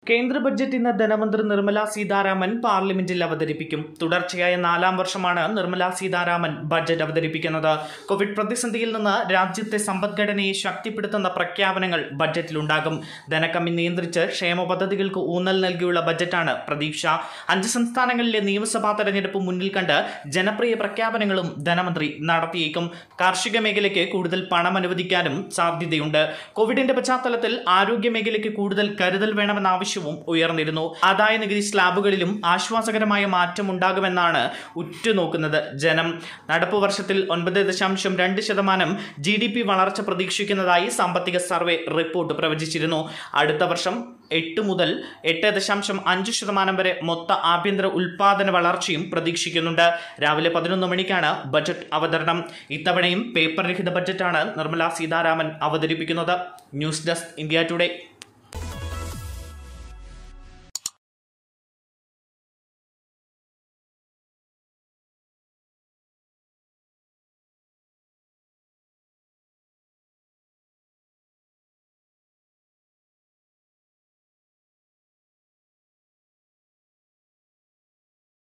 കേന്ദ്ര ബഡ്ജറ്റ് ഇന്ന് ധനമന്ത്രി നിർമ്മല സീതാരാമൻ പാർലമെന്റിൽ അവതരിപ്പിക്കും തുടർച്ചയായ നാലാം വർഷമാണ് നിർമ്മല സീതാരാമൻ ബഡ്ജറ്റ് അവതരിപ്പിക്കുന്നത് കോവിഡ് പ്രതിസന്ധിയിൽ നിന്ന് രാജ്യത്തെ സമ്പദ്ഘടനയെ ശക്തിപ്പെടുത്തുന്ന പ്രഖ്യാപനങ്ങൾ ബഡ്ജറ്റിലുണ്ടാകും ധനക്കമ്മി നിയന്ത്രിച്ച് ക്ഷേമ പദ്ധതികൾക്ക് ഊന്നൽ നൽകിയുള്ള ബഡ്ജറ്റാണ് പ്രതീക്ഷ അഞ്ച് സംസ്ഥാനങ്ങളിലെ നിയമസഭാ തെരഞ്ഞെടുപ്പ് മുന്നിൽ കണ്ട് ജനപ്രിയ പ്രഖ്യാപനങ്ങളും ധനമന്ത്രി നടത്തിയേക്കും കാർഷിക മേഖലയ്ക്ക് കൂടുതൽ പണം അനുവദിക്കാനും സാധ്യതയുണ്ട് കോവിഡിന്റെ പശ്ചാത്തലത്തിൽ ആരോഗ്യ മേഖലയ്ക്ക് കൂടുതൽ കരുതൽ വേണമെന്ന ആവശ്യവും ഉയർന്നിരുന്നു ആദായ നികുതി സ്ലാബുകളിലും ആശ്വാസകരമായ മാറ്റം ഉണ്ടാകുമെന്നാണ് ഉറ്റുനോക്കുന്നത് ജനം നടപ്പു വർഷത്തിൽ ഒൻപത് ദശാംശം രണ്ട് ശതമാനം ജി ഡി പി വളർച്ച പ്രതീക്ഷിക്കുന്നതായി സാമ്പത്തിക സർവേ റിപ്പോർട്ട് പ്രവചിച്ചിരുന്നു അടുത്ത വർഷം എട്ട് മുതൽ എട്ട് ദശാംശം അഞ്ച് ശതമാനം വരെ മൊത്ത ആഭ്യന്തര ഉൽപാദന വളർച്ചയും പ്രതീക്ഷിക്കുന്നുണ്ട് രാവിലെ പതിനൊന്ന് മണിക്കാണ് ബജറ്റ് അവതരണം ഇത്തവണയും പേപ്പർ രഹിത ബജറ്റാണ് നിർമ്മല സീതാരാമൻ അവതരിപ്പിക്കുന്നത് ന്യൂസ് ഡെസ്ക് ഇന്ത്യ ടുഡേ